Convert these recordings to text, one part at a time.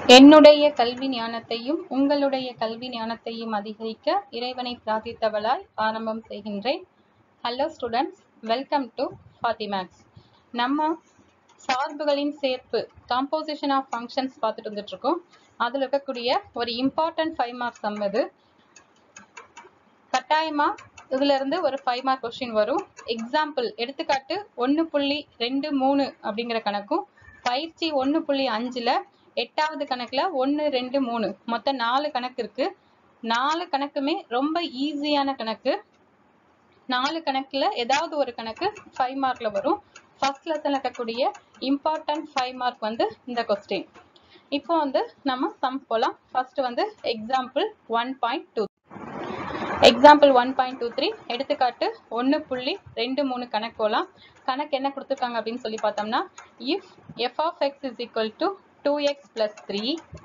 என்னுடைய கல்வி ஞானத்தையும் உங்களுடைய கல்வி ஞானத்தையும் அதிகரிக்க இறைவனை பிரார்த்தித்தவளாய் ஆரம்பம் செய்கின்றேன் hello students welcome to Fathimax நம்ம சார்புகளின் சேர்ப்பு காம்போசிஷன் ஆஃப் ஃபங்க்ஷன்ஸ் பார்த்துட்டு வந்துட்டு இருக்கோம் அதில் இருக்கக்கூடிய ஒரு இம்பார்ட்டன்ட் ஃபைவ் மார்க் சம் இது கட்டாயமா இதுல இருந்து ஒரு ஃபைவ் மார்க் கொஸ்டின் வரும் எக்ஸாம்பிள் எடுத்துக்காட்டு ஒன்று புள்ளி ரெண்டு மூணு அப்படிங்கிற கணக்கும் பயிற்சி ஒன்று புள்ளி அஞ்சுல எட்டாவது கணக்குல ஒன்று ரெண்டு மூணு மொத்தம் நாலு கணக்கு இருக்கு நாலு கணக்குமே ரொம்ப ஈஸியான கணக்கு நாலு கணக்குல ஏதாவது ஒரு கணக்கு ஃபைவ் மார்க்ல வரும் ஃபர்ஸ்ட் லெசன்ல இருக்கக்கூடிய இம்பார்ட்டன்ட் ஃபைவ் மார்க் வந்து இந்த கொஸ்டின் இப்போ வந்து நம்ம சம் போலாம் ஃபர்ஸ்ட் வந்து example one point two example one point two three எடுத்துக்காட்டு ஒன்று புள்ளி ரெண்டு மூணு கணக்கு போகலாம் கணக்கு என்ன கொடுத்துருக்காங்க அப்படின்னு சொல்லி பார்த்தோம்னா if f of x is equal to two x plus three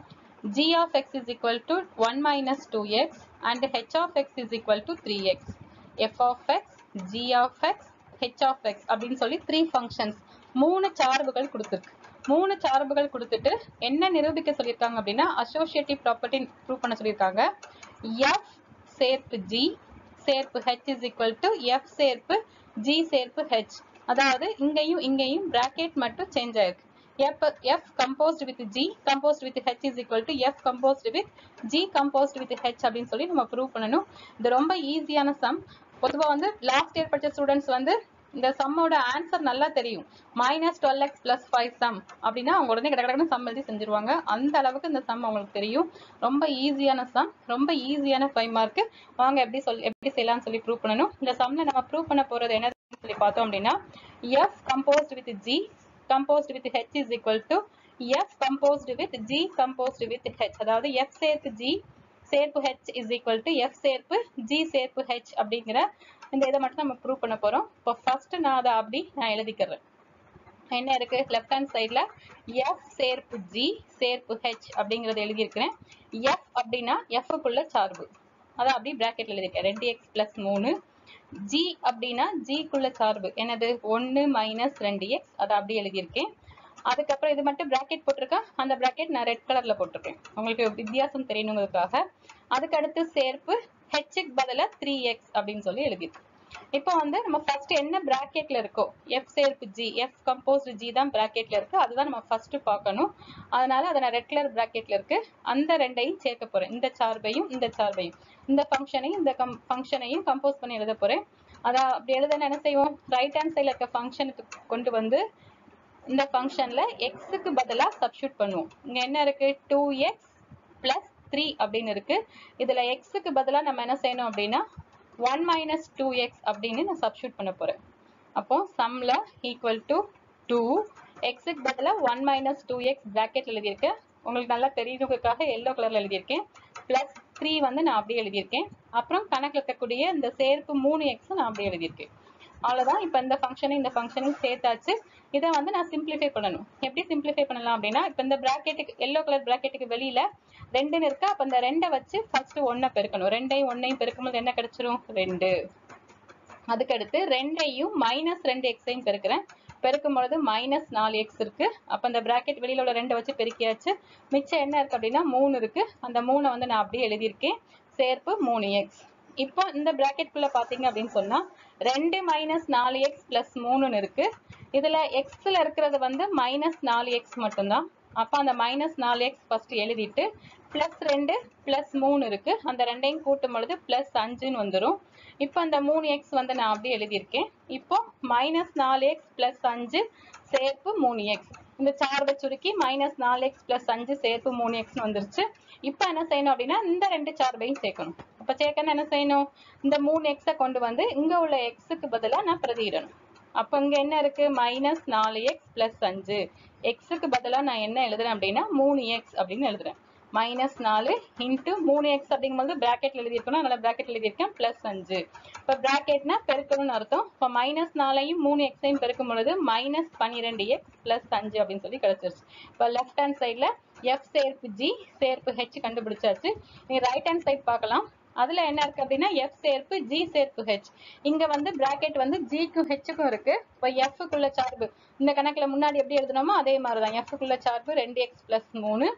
g of x is equal to one minus two x and h of x is equal to three x f of x g of x h of x அப்படின்னு சொல்லி three functions மூணு சார்புகள் கொடுத்துருக்கு மூணு சார்புகள் கொடுத்துட்டு என்ன நிரூபிக்க சொல்லியிருக்காங்க அப்படின்னா அசோசியேட்டிவ் ப்ராப்பர்ட்டி ப்ரூவ் பண்ண சொல்லியிருக்காங்க எஃப் சேர்ப்பு ஜி சேர்ப்பு h is equal to f சேர்ப்பு ஜி சேர்ப்பு ஹெச் அதாவது இங்கேயும் இங்கேயும் பிராக்கெட் மட்டும் சேஞ்ச் ஆயிருக்கு f f composed with g composed with h is equal to f composed with g composed with h அப்படின்னு சொல்லி நம்ம ப்ரூவ் பண்ணணும் இது ரொம்ப ஈஸியான சம் பொதுவாக வந்து லாஸ்ட் இயர் படிச்ச ஸ்டூடெண்ட்ஸ் வந்து இந்த சம்மோட ஆன்சர் நல்லா தெரியும் minus twelve x plus five sum அப்படின்னா அவங்க உடனே கடை கடன்னு சம் எழுதி செஞ்சிருவாங்க அந்த அளவுக்கு இந்த சம் அவங்களுக்கு தெரியும் ரொம்ப ஈஸியான சம் ரொம்ப ஈஸியான ஃபைவ் மார்க் வாங்க எப்படி சொல் எப்படி செய்யலாம்னு சொல்லி ப்ரூவ் பண்ணணும் இந்த சம்ல நம்ம ப்ரூவ் பண்ண போறது என்னன்னு சொல்லி பார்த்தோம் அப்படின்னா f composed with g composed with h is equal to f composed with g composed with h அதாவது எஃப் சேர்த்து ஜி சேர்ப்பு h is equal to f சேர்ப்பு ஜி சேர்ப்பு ஹெச் அப்படிங்கிற இந்த இதை மட்டும் நம்ம ப்ரூவ் பண்ண போறோம் இப்போ ஃபர்ஸ்ட் நான் அதை அப்படி நான் எழுதிக்கிறேன் என்ன இருக்கு லெஃப்ட் ஹேண்ட் சைடில் எஃப் சேர்ப்பு ஜி சேர்ப்பு ஹெச் அப்படிங்கறத எழுதியிருக்கிறேன் எஃப் அப்படின்னா எஃப்க்குள்ள சார்பு அதை அப்படி பிராக்கெட்ல எழுதியிருக்கேன் ரெண்டு எக்ஸ் பிளஸ் மூணு ஜி அப்படின்னா ஜிக்குள்ள சார்பு என்னது ஒன்று மைனஸ் ரெண்டு எக்ஸ் அதை அப்படி எழுதியிருக்கேன் அதுக்கப்புறம் இது மட்டும் பிராக்கெட் போட்டிருக்கேன் அந்த பிராக்கெட் நான் ரெட் கலர்ல போட்டிருக்கேன் உங்களுக்கு வித்தியாசம் தெரியணுங்கிறதுக்காக அதுக்கு அடுத்து சேர்ப்பு ஹெச்சுக்கு பதிலாக த்ரீ எக்ஸ் அப்படின்னு சொல்லி எழுதிருக்கு இப்போ வந்து நம்ம ஃபர்ஸ்ட் என்ன பிராக்கெட்ல இருக்கோ எஃப் சேர்ப்பு ஜி எஃப் கம்போஸ்ட் ஜி தான் பிராக்கெட்ல இருக்கு அதுதான் நம்ம ஃபர்ஸ்ட் பார்க்கணும் அதனால அதை நான் ரெட் கலர் பிராக்கெட்ல இருக்கு அந்த ரெண்டையும் சேர்க்க போறேன் இந்த சார்பையும் இந்த சார்பையும் இந்த ஃபங்க்ஷனையும் இந்த கம் ஃபங்க்ஷனையும் கம்போஸ் பண்ணி எழுத போறேன் அதான் அப்படி எழுதுனா என்ன செய்வோம் ரைட் ஹேண்ட் சைடில் இருக்க ஃபங்க்ஷனுக்கு கொண்டு வந்து இந்த ஃபங்க்ஷன்ல எக்ஸுக்கு பதிலாக சப்ஸ்டியூட் பண்ணுவோம் இங்க என்ன இருக்கு டூ எக்ஸ் பிளஸ் த்ரீ அப்படின்னு இருக்கு இதுல எக்ஸுக்கு பதிலாக நம்ம என்ன செய்யணும் அப்படின்னா ஒன் மைனஸ் டூ எக்ஸ் அப்படின்னு நான் சப்ஸ்டியூட் பண்ண போறேன் அப்போ சம்ல ஈக்குவல் டு டூ எக்ஸுக்கு பதிலாக one minus two x bracket எழுதியிருக்கேன் உங்களுக்கு நல்லா தெரியணுங்கிறதுக்காக எல்லோ கலர்ல எழுதியிருக்கேன் பிளஸ் த்ரீ வந்து நான் அப்படியே எழுதியிருக்கேன் அப்புறம் கணக்கில் இருக்கக்கூடிய இந்த சேர்ப்பு மூணு எக்ஸ் நான் அப்படியே எழுதியிருக்கேன் அவ்வளோதான் இப்போ இந்த ஃபங்க்ஷனையும் இந்த ஃபங்க்ஷனையும் சேர்த்தாச்சு இதை வந்து நான் சிம்பிளிஃபை பண்ணணும் எப்படி சிம்பிளிஃபை பண்ணலாம் அப்படின்னா இப்போ இந்த பிராக்கெட்டுக்கு எல்லோ கலர் பிராக்கெட்டுக்கு வெளியில ரெண்டுன்னு இருக்கு அப்போ இந்த ரெண்டை வச்சு ஃபர்ஸ்ட் ஒன்றை பெருக்கணும் ரெண்டையும் ஒன்னையும் பெருக்கும்போது என்ன கிடைச்சிரும் ரெண்டு அதுக்கடுத்து ரெண்டையும் மைனஸ் ரெண்டு எக்ஸையும் பெருக்கிறேன் பெருக்கும் பொழுது மைனஸ் நாலு எக்ஸ் இருக்கு அப்போ அந்த பிராக்கெட் வெளியில உள்ள ரெண்டை வச்சு பெருக்கியாச்சு மிச்சம் என்ன இருக்கு அப்படின்னா மூணு இருக்கு அந்த மூணை வந்து நான் அப்படியே எழுதியிருக்கேன் சேர்ப்பு மூணு எக்ஸ் இப்போ இந்த பிராக்கெட்குள்ள பாத்தீங்க அப்படின்னு சொன்னா ரெண்டு மைனஸ் நாலு எக்ஸ் பிளஸ் மூணுன்னு இருக்கு இதுல எக்ஸ்ல இருக்கிறது வந்து மைனஸ் நாலு எக்ஸ் மட்டும்தான் அப்ப அந்த மைனஸ் நாலு எக்ஸ் ஃபர்ஸ்ட் எழுதிட்டு பிளஸ் ரெண்டு பிளஸ் மூணு இருக்கு அந்த ரெண்டையும் கூட்டும் பொழுது பிளஸ் அஞ்சுன்னு வந்துடும் இப்போ அந்த மூணு எக்ஸ் வந்து நான் அப்படியே எழுதியிருக்கேன் இப்போ மைனஸ் நாலு எக்ஸ் பிளஸ் அஞ்சு சேர்ப்பு மூணு எக்ஸ் இந்த சார்பை சுருக்கி மைனஸ் நாலு எக்ஸ் பிளஸ் அஞ்சு சேர்ப்பு மூணு எக்ஸ்னு வந்துருச்சு இப்போ என்ன செய்யணும் அப்படின்னா இந்த ரெண்டு சார்பையும் சேர்க்கணும் அப்போ சேர்க்கணும் என்ன செய்யணும் இந்த மூணு எக்ஸை கொண்டு வந்து இங்க உள்ள எக்ஸுக்கு பதிலாக நான் பிரதியிடணும் அப்போ இங்க என்ன இருக்கு மைனஸ் நாலு எக்ஸ் பிளஸ் அஞ்சு எக்ஸுக்கு பதிலாக நான் என்ன எழுதுறேன் அப்படின்னா மூணு எக்ஸ் அப்படின்னு எழுதுறேன் மைனஸ் நாலு இன்ட்டு மூணு எக்ஸ் அப்படிங்கும்போது பிராக்கெட்ல எழுதியிருக்கணும் அதனால பிராக்கெட் எழுதியிருக்கேன் பிளஸ் அஞ்சு இப்போ பிராக்கெட்னா பெருக்கணும்னு அர்த்தம் இப்போ மைனஸ் நாலையும் மூணு எக்ஸையும் பெருக்கும் பொழுது மைனஸ் பன்னிரெண்டு எக்ஸ் பிளஸ் அஞ்சு அப்படின்னு சொல்லி கிடைச்சிருச்சு இப்போ லெஃப்ட் ஹேண்ட் சைடில் எஃப் சேர்ப்பு ஜி சேர்ப்பு ஹெச் கண்டுபிடிச்சாச்சு நீ ரைட் ஹேண்ட் சைட் பார்க்கலாம் அதுல என்ன இருக்கு அப்படின்னா எஃப் சேர்ப்பு ஜி சேர்ப்பு ஹெச் இங்க வந்து பிராக்கெட் வந்து ஜிக்கும் ஹெச்சுக்கும் இருக்கு இப்போ எஃப்க்குள்ள சார்பு இந்த கணக்குல முன்னாடி எப்படி எழுதணுமோ அதே மாதிரி தான் எஃப்க்குள்ள சார்பு ரெண்டு எக்ஸ் பிளஸ் மூணு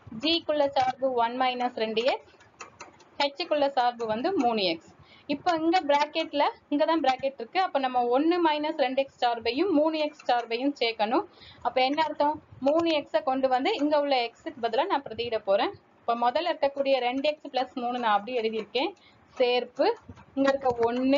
ஜிக்குள்ள சார்பு ஒன் மைனஸ் ரெண்டு எக்ஸ் ஹெச்சுக்குள்ள சார்பு வந்து மூணு எக்ஸ் இப்போ இங்க பிராக்கெட்ல இங்க தான் பிராக்கெட் இருக்கு அப்ப நம்ம ஒன்னு மைனஸ் ரெண்டு எக்ஸ் சார்பையும் மூணு எக்ஸ் சார்பையும் சேர்க்கணும் அப்ப என்ன அர்த்தம் மூணு எக்ஸை கொண்டு வந்து இங்க உள்ள எக்ஸுக்கு பதிலா நான் பிரதியிட போறேன் இப்ப முதல்ல இருக்கக்கூடிய ரெண்டு எக்ஸ் பிளஸ் மூணு நான் அப்படி எழுதியிருக்கேன் சேர்ப்பு இங்க இருக்க ஒன்னு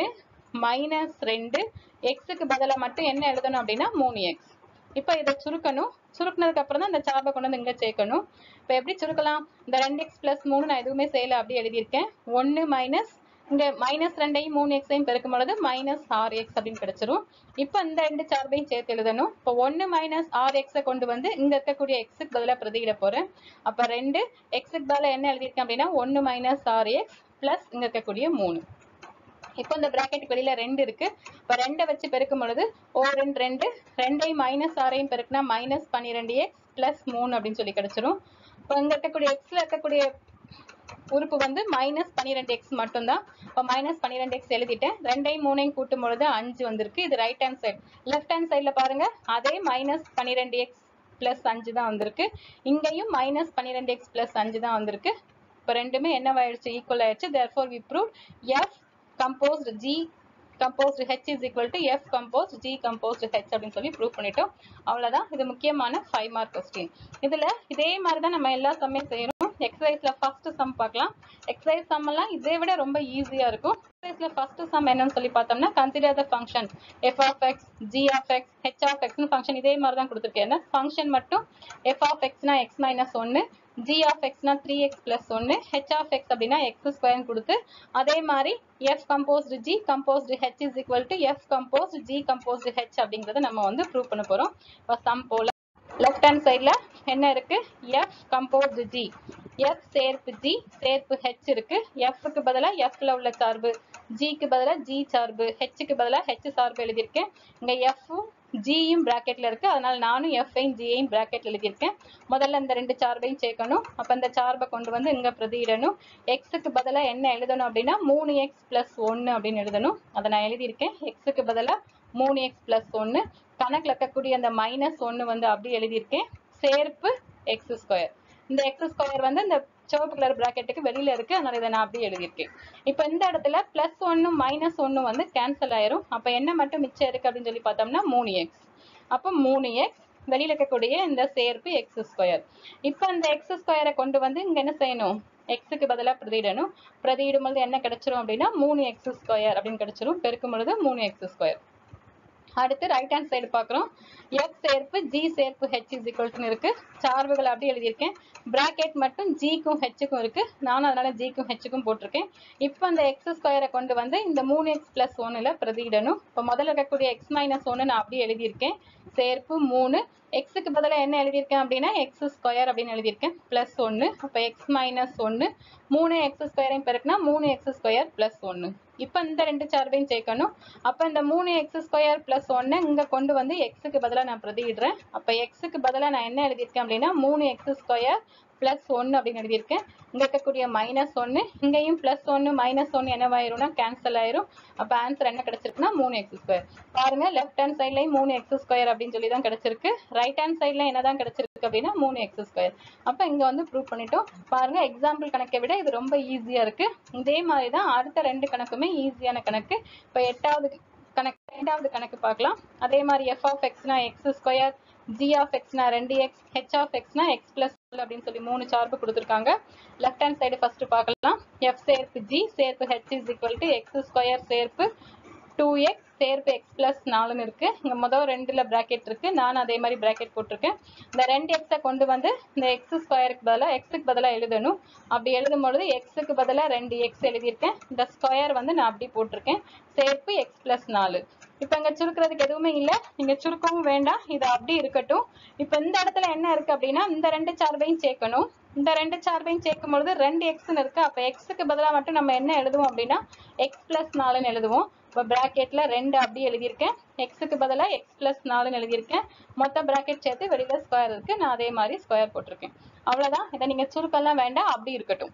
மைனஸ் ரெண்டு எக்ஸுக்கு பதிலா மட்டும் என்ன எழுதணும் அப்படின்னா மூணு எக்ஸ் இப்போ இதை சுருக்கணும் சுருக்குனதுக்கு அப்புறம் தான் இந்த சார்பை கொண்டு வந்து இங்க சேர்க்கணும் இப்போ எப்படி சுருக்கலாம் இந்த ரெண்டு எக்ஸ் பிளஸ் மூணு நான் எதுவுமே செய்யல அப்படி எழுதியிருக்கேன் ஒன்னு மைனஸ் இங்க மைனஸ் ரெண்டையும் மூணு எக்ஸையும் பெருக்கும் பொழுது மைனஸ் ஆறு எக்ஸ் அப்படின்னு கிடைச்சிரும் இப்போ இந்த ரெண்டு சார்பையும் சேர்த்து எழுதணும் இப்போ ஒன்னு மைனஸ் ஆறு எக்ஸை கொண்டு வந்து இங்க இருக்கக்கூடிய எக்ஸுக்கு பதிலாக பிரதியிட போறேன் அப்ப ரெண்டு எக்ஸுக்கு பதிலாக என்ன எழுதியிருக்கேன் அப்படின்னா ஒன்னு மைனஸ் ஆறு எக்ஸ் பிளஸ் இங்க இருக்கக்கூடிய மூணு இப்போ இந்த பிராக்கெட் வெளியில ரெண்டு இருக்கு இப்போ ரெண்டை வச்சு பெருக்கும் பொழுது ஓ ரெண்டு ரெண்டு ரெண்டையும் மைனஸ் ஆறையும் பெருக்குனா மைனஸ் பன்னிரெண்டு எக்ஸ் பிளஸ் மூணு அப்படின்னு சொல்லி கிடைச்சிரும் இப்போ இங்க இருக்கக்கூடிய எக்ஸ்ல இருக்கக்கூடிய உறுப்பு வந்து மைனஸ் பன்னிரெண்டு எக்ஸ் மட்டும்தான் இப்போ மைனஸ் பன்னிரெண்டு எக்ஸ் எழுதிட்டேன் ரெண்டையும் மூணையும் கூட்டும் பொழுது அஞ்சு வந்திருக்கு இது right hand side left hand சைடுல பாருங்க அதே மைனஸ் பன்னிரெண்டு எக்ஸ் பிளஸ் அஞ்சு தான் வந்திருக்கு இங்கேயும் மைனஸ் பன்னிரெண்டு எக்ஸ் பிளஸ் அஞ்சு தான் வந்திருக்கு இப்போ ரெண்டுமே என்னவாயிடுச்சு ஈக்குவல் ஆயிடுச்சு therefore we prove f composed G composed H is equal to F composed G composed H அப்படின்னு சொல்லி ப்ரூவ் பண்ணிட்டோம் அவ்வளவுதான் இது முக்கியமான ஃபைவ் மார்க் கொஸ்டின் இதுல இதே மாதிரி தான் நம்ம எல்லா சம்மையும் செய்யணும் எக்ஸசைஸ்ல ஃபர்ஸ்ட் சம் பார்க்கலாம் எக்ஸசைஸ் சம் எல்லாம் இதை விட ரொம்ப ஈஸியா இருக்கும் எக்ஸசைஸ்ல ஃபர்ஸ்ட் சம் என்னன்னு சொல்லி பார்த்தோம்னா consider the function f of x g of x h of x function இதே மாதிரி தான் கொடுத்துருக்கேன் ஃபங்க்ஷன் மட்டும் எஃப் ஆஃப் எக்ஸ்னா எக்ஸ் மைனஸ் ஒன்னு g of x னா 3x plus 1 h of x அப்படின்னா x ஸ்கொயர் கொடுத்து அதே மாதிரி f composed g composed h is equal to f composed g composed h அப்படிங்கறத நம்ம வந்து ப்ரூவ் பண்ண போறோம் இப்போ சம் போல லெஃப்ட் ஹேண்ட் சைடுல என்ன இருக்கு f composed g f சேர்ப்பு g சேர்ப்பு h இருக்கு f க்கு பதிலா f ல உள்ள சார்பு g க்கு பதிலா g சார்பு h க்கு பதிலா h சார்பு எழுதியிருக்கேன் இங்க f உம் g யும் பிராக்கெட்ல இருக்கு அதனால நானும் f ஐயும் g ஐயும் பிராக்கெட்ல எழுதியிருக்கேன் முதல்ல இந்த ரெண்டு சார்பையும் சேர்க்கணும் அப்ப இந்த சார்பை கொண்டு வந்து இங்க பிரதியிடணும் x க்கு பதிலா என்ன எழுதணும் அப்படின்னா மூணு எக்ஸ் பிளஸ் ஒன்னு அப்படின்னு எழுதணும் அதை நான் எழுதியிருக்கேன் x க்கு பதிலா மூணு எக்ஸ் பிளஸ் ஒன்னு கணக்குல இருக்கக்கூடிய அந்த மைனஸ் ஒன்னு வந்து அப்படி எழுதியிருக்கேன் சேர்ப்பு எக்ஸ் ஸ்கொயர் இந்த எக்ஸ் ஸ்கொயர் வந்து இந்த சிவப்பு கலர் பிராக்கெட்டுக்கு வெளியில இருக்கு அதனால இதை நான் அப்படியே எழுதியிருக்கேன் இப்போ இந்த இடத்துல பிளஸ் ஒன்னு மைனஸ் ஒன்னு வந்து கேன்சல் ஆயிரும் அப்ப என்ன மட்டும் மிச்சம் இருக்கு அப்படின்னு சொல்லி பார்த்தோம்னா மூணு எக்ஸ் அப்போ மூணு எக்ஸ் வெளியில இருக்கக்கூடிய இந்த சேர்ப்பு எக்ஸ் ஸ்கொயர் இப்போ இந்த எக்ஸ் ஸ்கொயரை கொண்டு வந்து இங்க என்ன செய்யணும் எக்ஸுக்கு பதிலா பிரதியிடணும் பிரதியிடும் பொழுது என்ன கிடைச்சிரும் அப்படின்னா மூணு எக்ஸ் ஸ்கொயர் அப்படின்னு கிடைச்சிரும் பெருக்கும் பொழுது மூணு எக்ஸ் ஸ்கொயர் அடுத்து ரைட் ஹேண்ட் சைடு பார்க்குறோம் f சேர்ப்பு g சேர்ப்பு h is equal to இருக்கு சார்புகள் அப்படி எழுதியிருக்கேன் பிராக்கெட் மட்டும் g க்கும் h க்கும் இருக்கு நானும் அதனால g க்கும் h க்கும் போட்டிருக்கேன் இப்போ அந்த எக்ஸ் ஸ்கொயரை கொண்டு வந்து இந்த மூணு எக்ஸ் பிளஸ் ஒன்னுல பிரதியிடணும் இப்போ முதல்ல இருக்கக்கூடிய எக்ஸ் மைனஸ் ஒன்னு நான் அப்படியே எழுதியிருக்கேன் சேர்ப்பு மூணு எக்ஸுக்கு பதிலாக என்ன எழுதியிருக்கேன் அப்படின்னா எக்ஸ் ஸ்கொயர் அப்படின்னு எழுதியிருக்கேன் பிளஸ் ஒன்று அப்போ எக்ஸ் மைனஸ் ஒன்று மூணு எக்ஸ் ஸ்கொயரையும் பெருக்குனா மூணு எக்ஸ் ஸ்கொயர் பிளஸ் ஒன்று இப்போ இந்த ரெண்டு சார்பையும் சேர்க்கணும் அப்போ இந்த மூணு எக்ஸ் ஸ்கொயர் பிளஸ் ஒன்று இங்கே கொண்டு வந்து எக்ஸுக்கு பதிலாக நான் பிரதியிடுறேன் அப்போ எக்ஸுக்கு பதிலாக நான் என்ன எழுதியிருக்கேன் அப்படின்னா மூணு எக்ஸ் ஸ்கொயர் பிளஸ் ஒன்று அப்படின்னு எழுதியிருக்கேன் இங்கே இருக்கக்கூடிய மைனஸ் ஒன்று இங்கேயும் பிளஸ் ஒன்று மைனஸ் ஒன்று என்னவாயிரும்னா கேன்சல் ஆயிரும் அப்போ ஆன்சர் என்ன கிடைச்சிருக்குன்னா மூணு எக்ஸ் ஸ்கொயர் பாருங்க லெஃப்ட் ஹேண்ட் சைட்லையும் மூணு எக்ஸ் ஸ்கொயர் அப்படின்னு சொல்லி தான் கிடைச்சிருக்கு ரைட் ஹேண்ட் சைட்ல என்னதான் கிடைச்சிருக்கு அப்படின்னா மூணு எக்ஸ் ஸ்கொயர் அப்போ இங்கே வந்து ப்ரூவ் பண்ணிட்டோம் பாருங்க எக்ஸாம்பிள் கணக்கை விட இது ரொம்ப ஈஸியாக இருக்கு இதே மாதிரி தான் அடுத்த ரெண்டு கணக்குமே ஈஸியான கணக்கு இப்போ எட்டாவது கணக்கு ரெண்டாவது கணக்கு பார்க்கலாம் அதே மாதிரி எஃப் ஆஃப் எக்ஸ்னா எக்ஸ் ஸ்கொயர் ஜி ஆஃப் எக்ஸ்னா ரெண்டு எக்ஸ் ஹெச் ஆஃப் எக்ஸ்னா எக்ஸ் பிளஸ் அப்படின்னு சொல்லி மூணு சார்பு கொடுத்துருக்காங்க லெஃப்ட் ஹேண்ட் சைடு ஃபர்ஸ்ட் பார்க்கலாம் எஃப் சேர்ப்பு ஜி சேர்ப்பு h is equal to x square சேர்ப்பு டூ எக்ஸ் சேர்ப்பு எக்ஸ் பிளஸ் நாலுன்னு இருக்கு இங்க முதல் ரெண்டுல பிராக்கெட் இருக்கு நான் அதே மாதிரி பிராக்கெட் போட்டிருக்கேன் இந்த ரெண்டு எக்ஸை கொண்டு வந்து இந்த எக்ஸ் ஸ்கொயருக்கு பதிலாக எக்ஸுக்கு பதிலாக எழுதணும் அப்படி எழுதும் பொழுது எக்ஸுக்கு பதிலாக ரெண்டு எக்ஸ் எழுதியிருக்கேன் இந்த ஸ்கொயர் வந்து நான் அப்படி போட்டிருக்கேன் சேர்ப்பு எக்ஸ் பிளஸ் நாலு இப்போ இங்க சுருக்கிறதுக்கு எதுவுமே இல்லை நீங்க சுருக்கவும் வேண்டாம் இது அப்படி இருக்கட்டும் இப்போ இந்த இடத்துல என்ன இருக்கு அப்படின்னா இந்த ரெண்டு சார்பையும் சேர்க்கணும் இந்த ரெண்டு சார்பையும் சேர்க்கும் பொழுது ரெண்டு எக்ஸ்னு இருக்கு அப்போ எக்ஸுக்கு பதிலாக மட்டும் நம்ம என்ன எழுதுவோம் அப்படின்னா எக்ஸ் பிளஸ் நாலுன்னு எழுதுவோம் இப்போ பிராக்கெட்ல ரெண்டு அப்படி எழுதியிருக்கேன் எக்ஸுக்கு பதிலாக எக்ஸ் பிளஸ் நாலுன்னு எழுதியிருக்கேன் மொத்த பிராக்கெட் சேர்த்து வெளியில ஸ்கொயர் இருக்கு நான் அதே மாதிரி ஸ்கொயர் போட்டிருக்கேன் அவ்வளவுதான் இதை நீங்க சுருக்கெல்லாம் வேண்டாம் அப்படி இருக்கட்டும்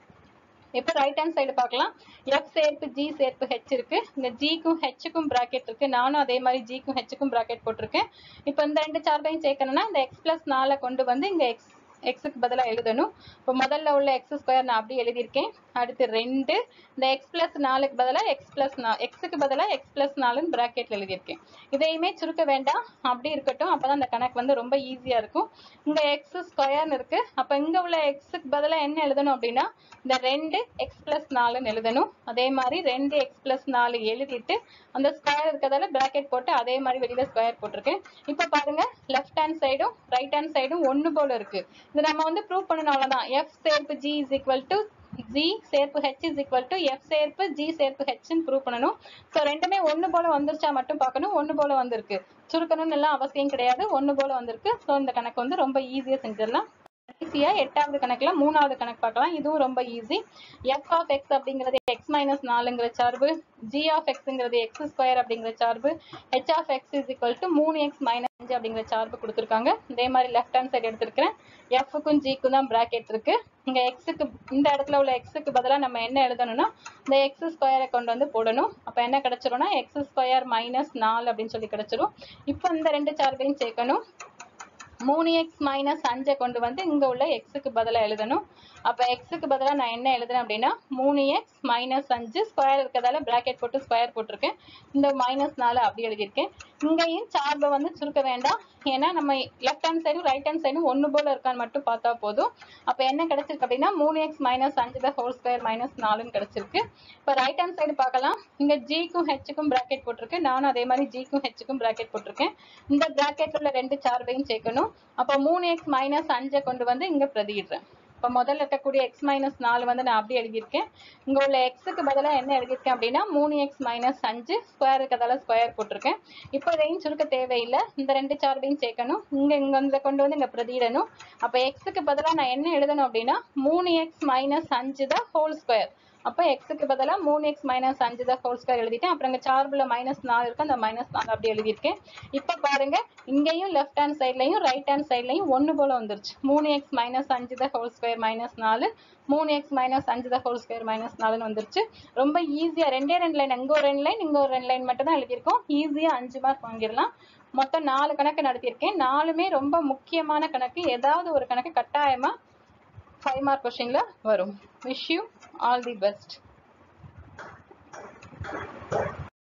இப்போ ரைட் ஹேண்ட் சைடு பார்க்கலாம் எஃப் சேர்ப்பு ஜி சேர்ப்பு ஹெச் இருக்கு இந்த ஜிக்கும் ஹெச்சுக்கும் பிராக்கெட் இருக்கு நானும் அதே மாதிரி ஜிக்கும் ஹெச்சுக்கும் பிராக்கெட் போட்டிருக்கேன் இப்போ இந்த ரெண்டு சார்பையும் சேர்க்கணும்னா இந்த எக்ஸ் பிளஸ் நாலை கொண்டு வந்து இங்க எக்ஸ் எக்ஸுக்கு பதிலாக எழுதணும் இப்போ முதல்ல உள்ள எக்ஸ் ஸ்கொயர் நான் அப்படி எழுதியிருக்கேன் அடுத்து ரெண்டு இந்த எக்ஸ் பிளஸ் நாலுக்கு பதிலாக எக்ஸ் பிளஸ் நா எக்ஸுக்கு பதிலாக எக்ஸ் பிளஸ் நாலுன்னு ப்ராக்கெட்டில் எழுதியிருக்கேன் இதையுமே சுருக்க வேண்டாம் அப்படி இருக்கட்டும் அப்போ தான் அந்த கணக்கு வந்து ரொம்ப ஈஸியாக இருக்கும் இங்கே எக்ஸ் ஸ்கொயர்னு இருக்கு அப்போ இங்கே உள்ள எக்ஸுக்கு பதிலாக என்ன எழுதணும் அப்படின்னா இந்த ரெண்டு எக்ஸ் பிளஸ் நாலுன்னு எழுதணும் அதே மாதிரி ரெண்டு எக்ஸ் பிளஸ் நாலு எழுதிட்டு அந்த ஸ்கொயர் இருக்கிறதால ப்ராக்கெட் போட்டு அதே மாதிரி வெளியில ஸ்கொயர் போட்டிருக்கேன் இப்போ பாருங்க லெஃப்ட் ஹேண்ட் சைடும் ரைட் ஹேண்ட் சைடும் ஒன்று போல இருக்கு இது நம்ம வந்து ப்ரூவ் பண்ணணும் அவ்வளோதான் எஃப் சேர்ப்பு g is equal to g சேர்ப்பு h is equal to f சேர்ப்பு ஜி சேர்ப்பு ஹெச்னு ப்ரூவ் பண்ணணும் ஸோ ரெண்டுமே ஒன்று போல வந்துருச்சா மட்டும் பார்க்கணும் ஒன்று போல வந்திருக்கு சுருக்கணும்னு எல்லாம் அவசியம் கிடையாது ஒன்று போல வந்திருக்கு ஸோ இந்த கணக்கு வந்து ரொம்ப ஈஸியாக செஞ்சிடலாம் கடைசியா எட்டாவது கணக்குல மூணாவது கணக்கு பார்க்கலாம் இதுவும் ரொம்ப ஈஸி எஃப் ஆஃப் எக்ஸ் அப்படிங்கிறது எக்ஸ் மைனஸ் நாலுங்கிற சார்பு ஜி ஆஃப் எக்ஸ்ங்கிறது எக்ஸ் ஸ்கொயர் அப்படிங்கிற சார்பு h of x is equal to மூணு எக்ஸ் மைனஸ் அஞ்சு அப்படிங்கிற சார்பு கொடுத்துருக்காங்க இதே மாதிரி லெஃப்ட் ஹேண்ட் சைடு எடுத்திருக்கிறேன் எஃப்க்கும் ஜிக்கும் தான் பிராக்கெட் இருக்கு இங்க எக்ஸுக்கு இந்த இடத்துல உள்ள எக்ஸுக்கு பதிலாக நம்ம என்ன எழுதணும்னா இந்த எக்ஸ் ஸ்கொயரை கொண்டு வந்து போடணும் அப்போ என்ன கிடைச்சிரும்னா எக்ஸ் ஸ்கொயர் மைனஸ் நாலு அப்படின்னு சொல்லி கிடைச்சிரும் இப்போ இந்த ரெண்டு சார்பையும் சேர்க்கணும் மூணு எக்ஸ் மைனஸ் அஞ்சை கொண்டு வந்து இங்கே உள்ள எக்ஸுக்கு பதிலாக எழுதணும் அப்போ எக்ஸுக்கு பதிலாக நான் என்ன எழுதுறேன் அப்படின்னா மூணு எக்ஸ் மைனஸ் அஞ்சு ஸ்கொயர் இருக்கிறதால பிராக்கெட் போட்டு ஸ்கொயர் போட்டிருக்கேன் இந்த மைனஸ் நாலு அப்படி எழுதியிருக்கேன் இங்கேயும் சார்பை வந்து சுருக்க வேண்டாம் ஏன்னா நம்ம லெஃப்ட் ஹேண்ட் சைடும் ரைட் ஹேண்ட் சைடும் ஒன்று போல இருக்கான்னு மட்டும் பார்த்தா போதும் அப்போ என்ன கிடைச்சிருக்கு அப்படின்னா மூணு எக்ஸ் மைனஸ் அஞ்சு தான் ஹோல் ஸ்கொயர் மைனஸ் நாலுன்னு கிடைச்சிருக்கு இப்போ ரைட் ஹேண்ட் சைடு பார்க்கலாம் இங்கே ஜிக்கும் ஹெச்சுக்கும் பிராக்கெட் போட்டிருக்கு நானும் அதே மாதிரி ஜிக்கும் ஹெச்சுக்கும் பிராக்கெட் போட்டிருக்கேன் இந்த பிராக்கெட் உள்ள ரெண்டு சார்பையும் சேர்க்கணும் அப்போ மூணு எக்ஸ் மைனஸ் அஞ்சை கொண்டு வந்து இங்கே பிரதியிடுறேன் இப்போ முதல்ல இருக்கக்கூடிய எக்ஸ் மைனஸ் நாலு வந்து நான் அப்படி எழுதியிருக்கேன் இங்கே உள்ள எக்ஸுக்கு பதிலாக என்ன எழுதியிருக்கேன் அப்படின்னா மூணு எக்ஸ் மைனஸ் அஞ்சு ஸ்கொயர் இருக்கிறதால ஸ்கொயர் போட்டிருக்கேன் இப்போ இதையும் சுருக்க தேவையில்லை இந்த ரெண்டு சார்பையும் சேர்க்கணும் இங்கே இங்கே வந்து கொண்டு வந்து இங்கே பிரதியிடணும் அப்போ எக்ஸுக்கு பதிலாக நான் என்ன எழுதணும் அப்படின்னா மூணு எக்ஸ் மைனஸ் அஞ்சு தான் ஹோல் ஸ்கொயர் அப்போ எக்ஸுக்கு பதிலாக மூணு எக்ஸ் மைனஸ் அஞ்சு தான் ஹோல் ஸ்கொயர் எழுதிட்டேன் அப்புறம் இங்கே சார்பில் மைனஸ் நாலு இருக்கு அந்த மைனஸ் நாலு அப்படி எழுதியிருக்கேன் இப்போ பாருங்க இங்கேயும் லெஃப்ட் ஹேண்ட் சைட்லையும் ரைட் ஹேண்ட் சைட்லையும் ஒன்று போல வந்துருச்சு மூணு எக்ஸ் மைனஸ் அஞ்சு தான் ஹோல் ஸ்கொயர் மைனஸ் நாலு மூணு எக்ஸ் மைனஸ் அஞ்சு தான் ஹோல் ஸ்கொயர் மைனஸ் நாலுன்னு வந்துருச்சு ரொம்ப ஈஸியாக ரெண்டே ரெண்டு லைன் இங்கே ஒரு ரெண்டு லைன் இங்கே ஒரு ரெண்டு லைன் மட்டும் தான் எழுதியிருக்கோம் ஈஸியாக அஞ்சு மார்க் வாங்கிடலாம் மொத்தம் நாலு கணக்கு நடத்தியிருக்கேன் நாலுமே ரொம்ப முக்கியமான கணக்கு ஏதாவது ஒரு கணக்கு கட்டாயமாக ஃபைவ் மார்க் கொஷினில் வரும் wish you all the best